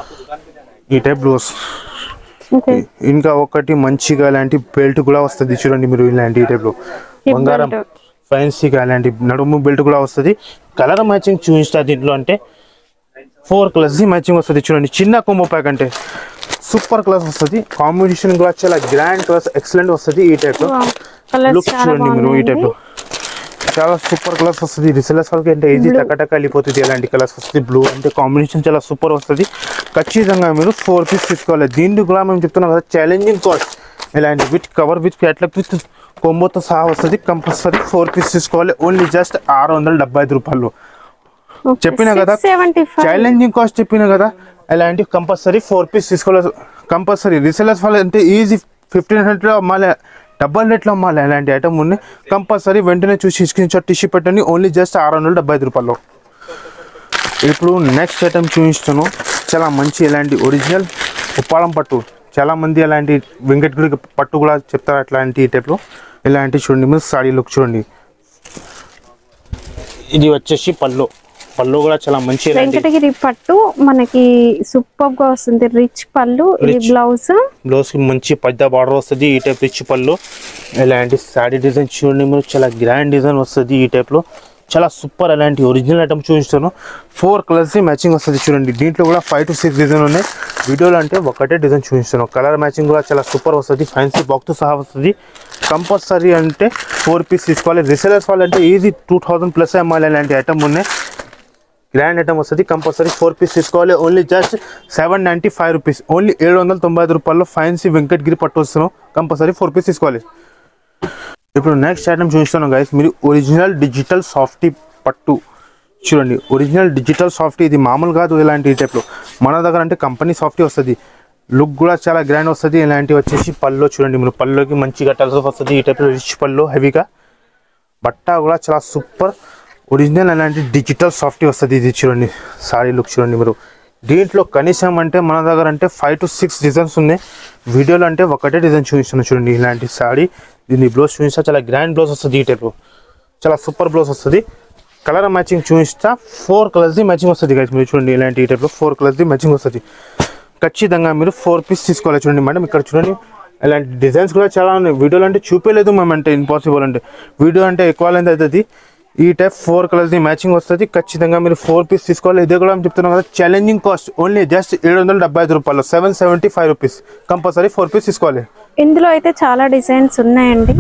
ఈ టైప్ బ్లౌజ్ ఓకే ఇంకా ఒకటి మంచిగా ఇలాంటి బెల్ట్ కూడా వస్తుంది చూడండి మీరు ఇలాంటి ఈ టైప్లో Hip బంగారం belt. ఫ్యాన్సీగా ఇలాంటి నడుము బెల్ట్ కూడా వస్తుంది కలర్ మ్యాచింగ్ చూపిస్తా దీంట్లో అంటే ఫోర్ కలర్స్ మ్యాచింగ్ వస్తుంది చూడండి చిన్న కొమ్మ ప్యాక్ అంటే సూపర్ కలర్స్ వస్తుంది కాంబినేషన్ కూడా చాలా గ్రాండ్ కలర్స్ ఎక్సలెంట్ వస్తుంది ఈ టైప్ లో కలర్స్ లుక్ చాలా చూడండి మీరు ఈ టైప్ బాగుంది లో చాలా సూపర్ కలర్స్ వస్తుంది రిసెలర్స్ వాళ్ళకి అంటే ఈజీ టక్క టక్క వెళ్ళిపోతుంది ఎలాంటి కలర్స్ వస్తుంది బ్లూ అంటే కాంబినేషన్ చాలా సూపర్ వస్తుంది ఖచ్చితంగా మీరు ఫోర్ పీస్ తీసుకోవాలి దీన్ని కూడా మేము చెప్తున్నాం కదా ఛాలెంజింగ్ కాస్ట్ ఇలాంటి with cover with catalogue with కొమ్మతో సహా వస్తుంది కంపల్సరీ ఫోర్ పీస్ తీసుకోవాలి ఓన్లీ జస్ట్ ఆరు వందల డెబ్బై ఐదు రూపాయలు చెప్పిన కదా సెవెంటీ ఫైవ్ ఛాలెంజింగ్ కాస్ట్ చెప్పిన కదా అలాంటి కంపల్సరీ ఫోర్ పీస్ తీసుకోవాలి కంపల్సరీ రీసెలర్స్ వాళ్ళు అంటే ఈజీ ఫిఫ్టీన్ హండ్రెడ్లో అమ్మాలి డబల్ రేట్లో అమ్మాలి అలాంటి ఐటమ్ ఉన్నాయి కంపల్సరీ వెంటనే చూసి స్క్రీన్ షాట్ టిష్యూ పెట్టండి ఓన్లీ జస్ట్ ఆరు వందల డెబ్బై ఐదు రూపాయలు ఇప్పుడు నెక్స్ట్ ఐటమ్ చూపిస్తాను చాలా మంచి ఇలాంటి ఒరిజినల్ ఉప్పాలం పట్టు చాలా మంది అలాంటి వెంకటగిరి పట్టు కూడా చెప్తారు అట్లాంటి టైప్లో ఇలాంటి చూడండి మీరు సాడీ లుక్ చూడండి ఇది వచ్చేసి పళ్ళు పళ్ళు కూడా చాలా మంచి ఇలాంటి వెంకటగిరి పట్టు మనకి సూపర్ గా వస్తుంది రిచ్ పళ్ళు ఇది Rich. బ్లౌజ్ బ్లౌజ్ కి మంచి పెద్ద బార్డర్ వస్తుంది ఈ టైప్ రిచ్ పళ్ళు ఇలాంటి సాడీ డిజైన్ చూడండి మీరు చాలా గ్రాండ్ డిజైన్ వస్తుంది ఈ టైప్ లో చాలా సూపర్ అలాంటి ఒరిజినల్ ఐటమ్ చూపిస్తాను ఫోర్ కలర్స్ మ్యాచింగ్ వస్తుంది చూడండి దీంట్లో కూడా ఫైవ్ టు సిక్స్ డిజైన్ ఉన్నాయి వీడియోలో అంటే ఒకటే డిజైన్ చూపిస్తాను కలర్ మ్యాచింగ్ కూడా చాలా సూపర్ వస్తుంది ఫ్యాన్సీ బాక్స్ సహా వస్తుంది కంపల్సరీ అంటే ఫోర్ పీస్ తీసుకోవాలి రిసెలర్స్ వాళ్ళంటే ఈజీ టూ థౌసండ్ ప్లస్ అమ్మాలి అలాంటి ఐటమ్ ఉన్నాయి గ్రాండ్ ఐటమ్ వస్తుంది కంపల్సరీ ఫోర్ పీస్ తీసుకోవాలి only just seven ninety five rupees only ఏడు వందల తొంభై ఐదు రూపాయల్లో ఫైన్సీ వెంకటగిరి పట్టు వస్తున్నాం కంపల్సరీ ఫోర్ పీస్ తీసుకోవాలి ఇప్పుడు నెక్స్ట్ ఐటమ్ చూపిస్తాను గైస్ మీరు ఒరిజినల్ డిజిటల్ సాఫ్టీ పట్టు చూడండి ఒరిజినల్ డిజిటల్ సాఫ్టీ ఇది మామూలు కాదు ఇలాంటి టైప్లో మన దగ్గర అంటే కంపెనీ సాఫ్టీ వస్తుంది లుక్ కూడా చాలా గ్రాండ్ వస్తుంది ఇలాంటివి వచ్చేసి పళ్ళు చూడండి మీరు పళ్ళుకి మంచిగా టల్స్ వస్తుంది ఈ టైప్లో రిచ్ పళ్ళు హెవీగా బట్ట కూడా చాలా సూపర్ ఒరిజినల్ అలాంటి డిజిటల్ సాఫ్టీ వస్తుంది ఇది చూడండి సారీ లుక్ చూడండి మీరు దీంట్లో కనీసం అంటే మన దగ్గర అంటే ఫైవ్ టు సిక్స్ డిజైన్స్ ఉన్నాయి వీడియోలో అంటే ఒకటే డిజైన్ చూపిస్తున్నాను చూడండి ఇలాంటి సారీ దీన్ని బ్లౌజ్ చూపిస్తా చాలా గ్రాండ్ బ్లౌజ్ వస్తుంది ఈ టైప్ చాలా సూపర్ బ్లౌజ్ వస్తుంది కలర్ మ్యాచింగ్ చూపిస్తా ఫోర్ కలర్స్ది మ్యాచింగ్ వస్తుంది guys మీరు చూడండి ఇలాంటి ఈ టైప్లో ఫోర్ కలర్స్ది మ్యాచింగ్ వస్తుంది ఖచ్చితంగా మీరు ఫోర్ పీస్ తీసుకోవాలి చూడండి మేడం ఇక్కడ చూడండి ఇలాంటి డిజైన్స్ కూడా చాలా ఉన్నాయి వీడియోలో అంటే చూపేలేదు మేము అంటే ఇంపాసిబుల్ అంటే వీడియో అంటే ఎక్కువ లెంత్ అవుతుంది ఈ టైప్ ఫోర్ కలర్స్ మ్యాచింగ్ వస్తుంది ఖచ్చితంగా మీరు ఫోర్ పీస్ తీసుకోవాలి ఇదే కూడా మేము చెప్తున్నాం కదా ఛాలెంజింగ్ కాస్ట్ ఓన్లీ జస్ట్ ఏడు వందల డెబ్బై ఐదు రూపాయలు seven seventy five rupees compulsory four piece తీసుకోవాలి ఇందులో అయితే చాలా డిజైన్స్ ఉన్నాయండి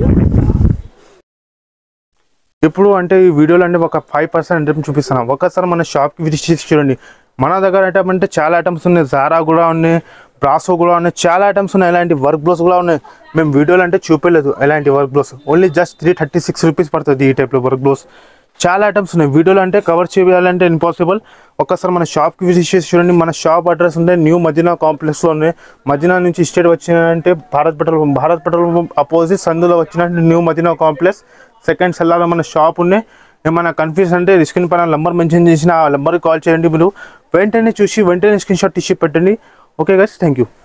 ఇప్పుడు అంటే ఈ వీడియోలో అంటే ఒక ఫైవ్ పర్సెంట్ ఐటమ్ చూపిస్తున్నాం ఒకసారి మన షాప్కి విజిట్ చేసి చూడండి మన దగ్గర ఐటమ్ అంటే చాలా ఐటమ్స్ ఉన్నాయి జారా కూడా ఉన్నాయి బ్రాసో కూడా ఉన్నాయి చాలా ఐటమ్స్ ఉన్నాయి ఎలాంటి వర్క్ బ్లౌస్ కూడా ఉన్నాయి మేము వీడియోలు అంటే చూపించలేదు ఎలాంటి work blouse only just three thirty six rupees పడుతుంది ఈ టైప్లో వర్క్ బ్లౌస్ చాలా ఐటమ్స్ ఉన్నాయి వీడియోలు అంటే కవర్ చేయాలంటే ఇంపాసిబుల్ ఒక్కసారి మన షాప్కి విజిట్ చేసి చూడండి మన షాప్ అడ్రస్ ఉంటే న్యూ మదీనా కాంప్లెక్స్లో ఉన్నాయి మదీనా నుంచి స్టేట్ వచ్చినంటే Bharat petrol pump Bharat petrol pump opposite సందులో వచ్చినట్టు న్యూ మదీనా కాంప్లెక్స్ సెకండ్ సెల్లాలో మన షాప్ ఉన్నాయి ఏమైనా కన్ఫ్యూజ్ అంటే స్క్రీన్ పైన నెంబర్ మెన్షన్ చేసిన ఆ నెంబర్కి కాల్ చేయండి మీరు వెంటనే చూసి వెంటనే స్క్రీన్ షాట్ తీసి పెట్టండి ఓకే గైస్ థ్యాంక్ యూ